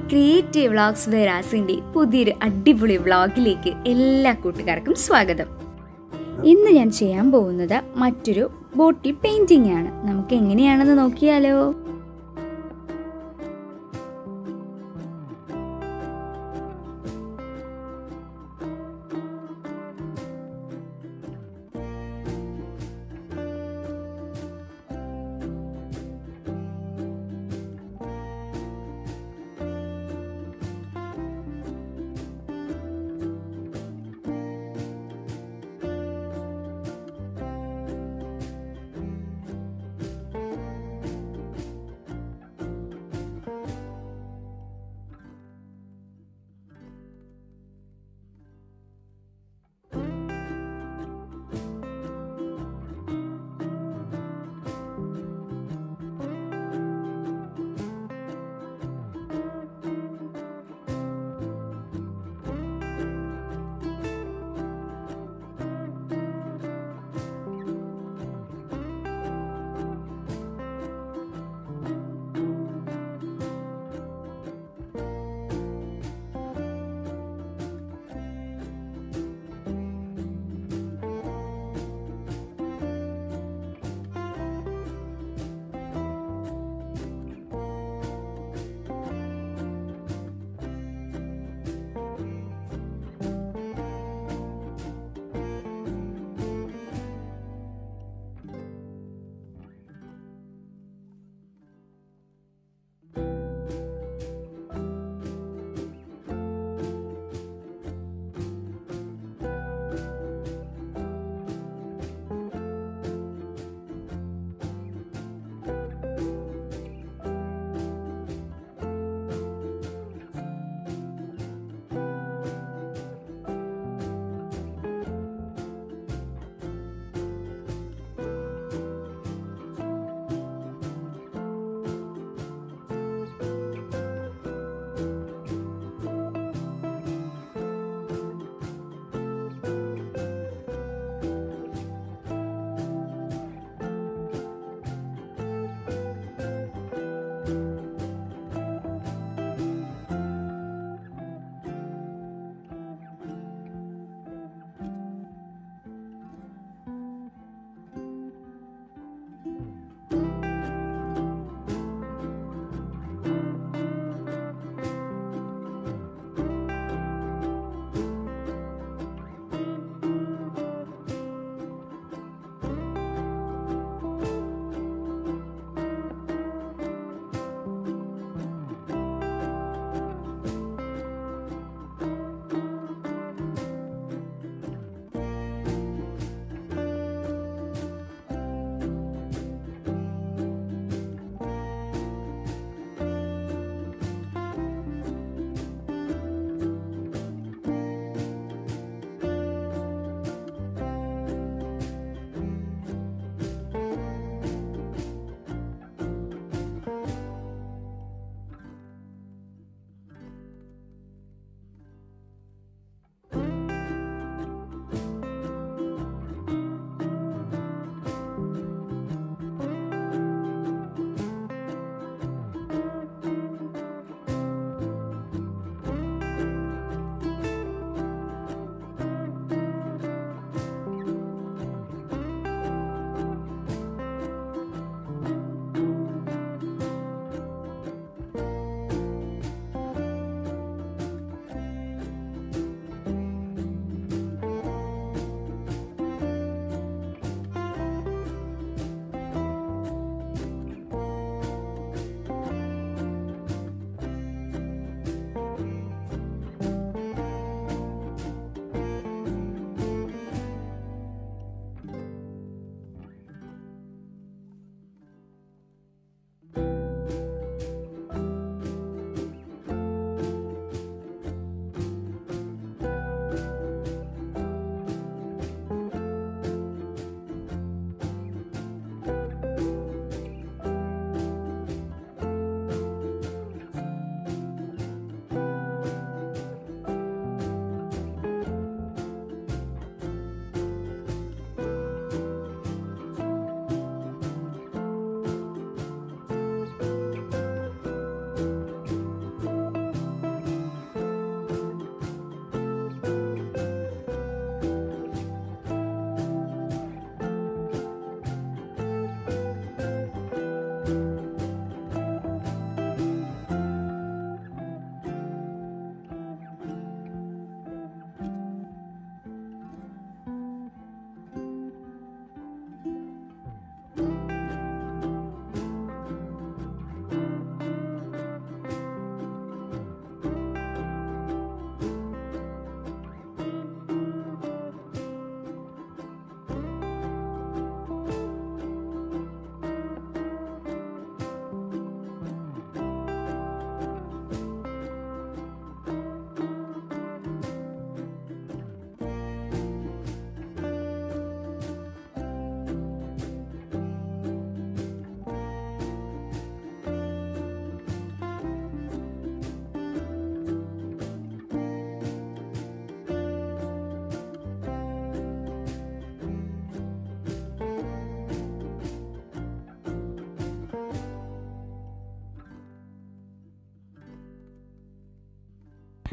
creative vlogs വെറാസിന്റെ പുതിയൊരു അടിപൊളി വ്ളോഗിലേക്ക് എല്ലാ കൂട്ടുകാർക്കും സ്വാഗതം ഇന്ന് ഞാൻ ചെയ്യാൻ പോകുന്നത് മറ്റൊരു ബോട്ടിൽ പെയിന്റിംഗ് ആണ് നമുക്ക് എങ്ങനെയാണെന്ന് നോക്കിയാലോ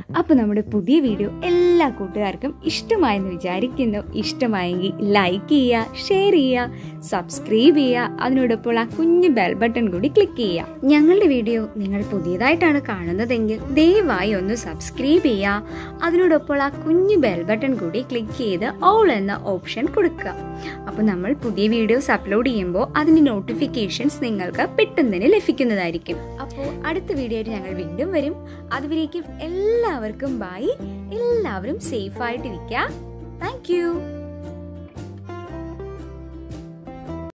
അപ്പോൾ നമ്മുടെ പുതിയ വീഡിയോ എല്ലാ കൂട്ടുകാർക്കും ഇഷ്ടമായെന്ന് വിചാരിക്കുന്നു ഇഷ്ടമായെങ്കിൽ ലൈക്ക് ചെയ്യുക ഷെയർ ചെയ്യുക സബ്സ്ക്രൈബ് ചെയ്യുക അതിനോടൊപ്പം ആ കുഞ്ഞു ബെൽ ബട്ടൺ കൂടി ക്ലിക്ക് ചെയ്യുക ഞങ്ങളുടെ വീഡിയോ നിങ്ങൾ പുതിയതായിട്ടാണ് കാണുന്നതെങ്കിൽ ദയവായി ഒന്ന് സബ്സ്ക്രൈബ് ചെയ്യുക അതിനോടൊപ്പം ആ കുഞ്ഞു ബെൽ ബട്ടൺ കൂടി ക്ലിക്ക് ചെയ്ത് ഓൾ എന്ന ഓപ്ഷൻ കൊടുക്കുക അപ്പോൾ നമ്മൾ പുതിയ വീഡിയോസ് അപ്ലോഡ് ചെയ്യുമ്പോൾ അതിൻ്റെ നോട്ടിഫിക്കേഷൻസ് നിങ്ങൾക്ക് പെട്ടെന്ന് ലഭിക്കുന്നതായിരിക്കും അപ്പോൾ അടുത്ത വീഡിയോയിൽ ഞങ്ങൾ വീണ്ടും വരും അതുവരേക്കും എല്ലാവർക്കും ബൈ എല്ലാവരും സേഫ് ആയിട്ടിരിക്കുക താങ്ക് യു